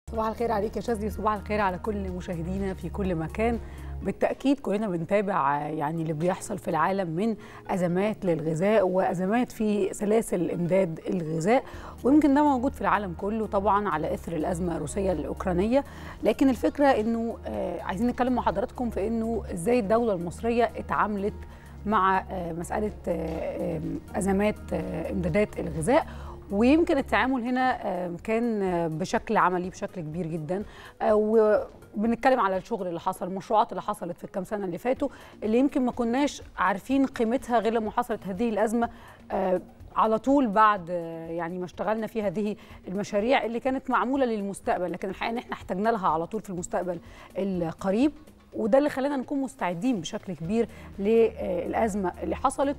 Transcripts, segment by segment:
صباح الخير عليك يا شاذلي صباح الخير على كل مشاهدينا في كل مكان بالتأكيد كلنا بنتابع يعني اللي بيحصل في العالم من أزمات للغذاء وأزمات في سلاسل إمداد الغذاء ويمكن ده موجود في العالم كله طبعا على إثر الأزمة الروسية الأوكرانية لكن الفكرة إنه آه عايزين نتكلم مع حضراتكم في إنه إزاي الدولة المصرية اتعاملت مع آه مسألة آه أزمات إمدادات الغذاء ويمكن التعامل هنا كان بشكل عملي بشكل كبير جدا وبنتكلم على الشغل اللي حصل المشروعات اللي حصلت في الكام سنه اللي فاتوا اللي يمكن ما كناش عارفين قيمتها غير لما حصلت هذه الازمه على طول بعد يعني ما اشتغلنا في هذه المشاريع اللي كانت معموله للمستقبل لكن الحقيقه ان احنا احتاجنا لها على طول في المستقبل القريب وده اللي خلانا نكون مستعدين بشكل كبير للازمه اللي حصلت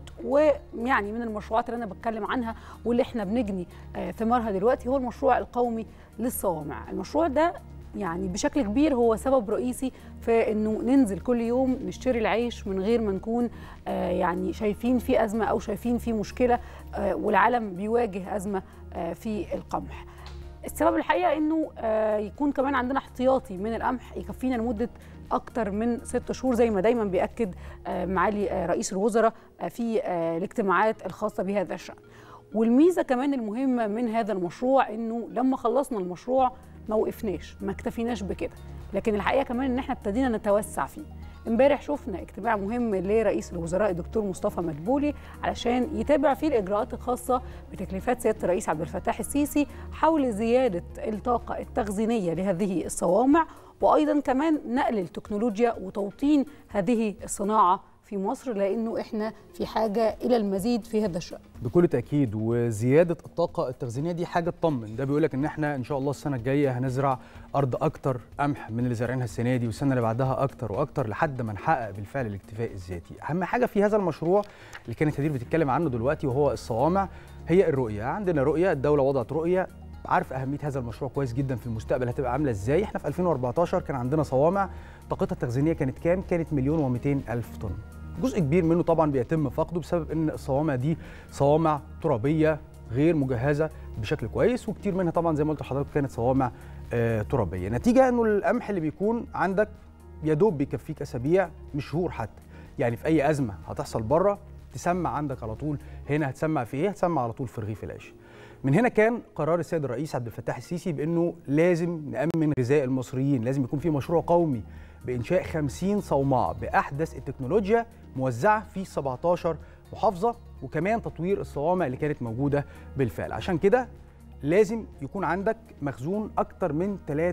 ويعني من المشروعات اللي انا بتكلم عنها واللي احنا بنجني ثمارها دلوقتي هو المشروع القومي للصوامع المشروع ده يعني بشكل كبير هو سبب رئيسي في انه ننزل كل يوم نشتري العيش من غير ما نكون يعني شايفين في ازمه او شايفين في مشكله والعالم بيواجه ازمه في القمح السبب الحقيقه انه يكون كمان عندنا احتياطي من القمح يكفينا لمده اكتر من ست شهور زي ما دايما بياكد معالي رئيس الوزراء في الاجتماعات الخاصه بهذا الشان والميزه كمان المهمه من هذا المشروع انه لما خلصنا المشروع ما وقفناش ما اكتفيناش بكده لكن الحقيقه كمان ان احنا ابتدينا نتوسع فيه امبارح شفنا اجتماع مهم لرئيس الوزراء الدكتور مصطفى مدبولي علشان يتابع فيه الاجراءات الخاصه بتكليفات سياده الرئيس عبد الفتاح السيسي حول زياده الطاقه التخزينيه لهذه الصوامع وايضا كمان نقل التكنولوجيا وتوطين هذه الصناعه في مصر لانه احنا في حاجه الى المزيد في هذا الشان. بكل تاكيد وزياده الطاقه التخزينيه دي حاجه تطمن ده بيقول لك ان احنا ان شاء الله السنه الجايه هنزرع ارض اكتر قمح من اللي زارعينها السنه دي والسنه اللي بعدها اكتر واكتر لحد ما نحقق بالفعل الاكتفاء الذاتي. اهم حاجه في هذا المشروع اللي كانت هدير بتتكلم عنه دلوقتي وهو الصوامع هي الرؤيه، عندنا رؤيه الدوله وضعت رؤيه عارف اهميه هذا المشروع كويس جدا في المستقبل هتبقى عامله ازاي احنا في 2014 كان عندنا صوامع طاقتها التخزينيه كانت كام كانت مليون و200 الف طن جزء كبير منه طبعا بيتم فقده بسبب ان الصوامع دي صوامع ترابيه غير مجهزه بشكل كويس وكتير منها طبعا زي ما قلت لحضرتك كانت صوامع آه ترابيه نتيجه انه القمح اللي بيكون عندك يا دوب بيكفيك اسابيع مش شهور حتى يعني في اي ازمه هتحصل بره تسمع عندك على طول هنا هتسمع في ايه هتسمع على طول في رغيف العيش من هنا كان قرار السيد الرئيس عبد الفتاح السيسي بانه لازم نامن غذاء المصريين لازم يكون في مشروع قومي بانشاء 50 صومعه باحدث التكنولوجيا موزعه في 17 محافظه وكمان تطوير الصوامع اللي كانت موجوده بالفعل عشان كده لازم يكون عندك مخزون اكتر من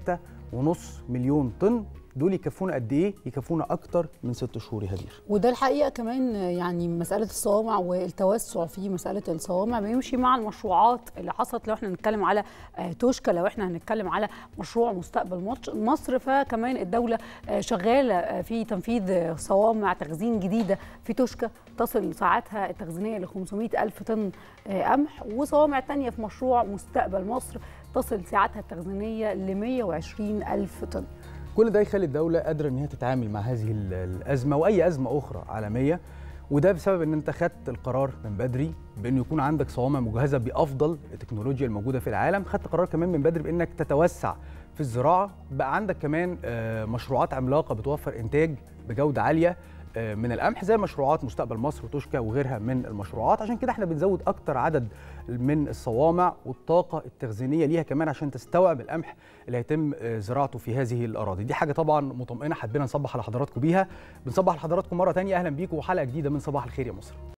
3.5 مليون طن دول يكفونا قد ايه؟ يكفونا اكتر من ست شهور يا هدير. وده الحقيقه كمان يعني مساله الصوامع والتوسع في مساله الصوامع بيمشي مع المشروعات اللي حصلت لو احنا هنتكلم على توشكا لو احنا هنتكلم على مشروع مستقبل مصر فكمان الدوله شغاله في تنفيذ صوامع تخزين جديده في توشكا تصل ساعاتها التخزينيه ل 500 الف طن قمح وصوامع ثانيه في مشروع مستقبل مصر تصل ساعاتها التخزينيه ل 120 الف طن. كل ده يخلي الدولة قادرة إن هي تتعامل مع هذه الأزمة وأي أزمة أخرى عالمية وده بسبب إن أنت خدت القرار من بدري بإنه يكون عندك صوامع مجهزة بأفضل التكنولوجيا الموجودة في العالم، خدت قرار كمان من بدري بإنك تتوسع في الزراعة، بقى عندك كمان مشروعات عملاقة بتوفر إنتاج بجودة عالية من القمح زي مشروعات مستقبل مصر وتوشكا وغيرها من المشروعات عشان كده احنا بنزود اكتر عدد من الصوامع والطاقه التخزينيه ليها كمان عشان تستوعب القمح اللي هيتم زراعته في هذه الاراضي دي حاجه طبعا مطمئنه حبينا نصبح على حضراتكم بيها بنصبح على حضراتكم مره ثانيه اهلا بيكم وحلقه جديده من صباح الخير يا مصر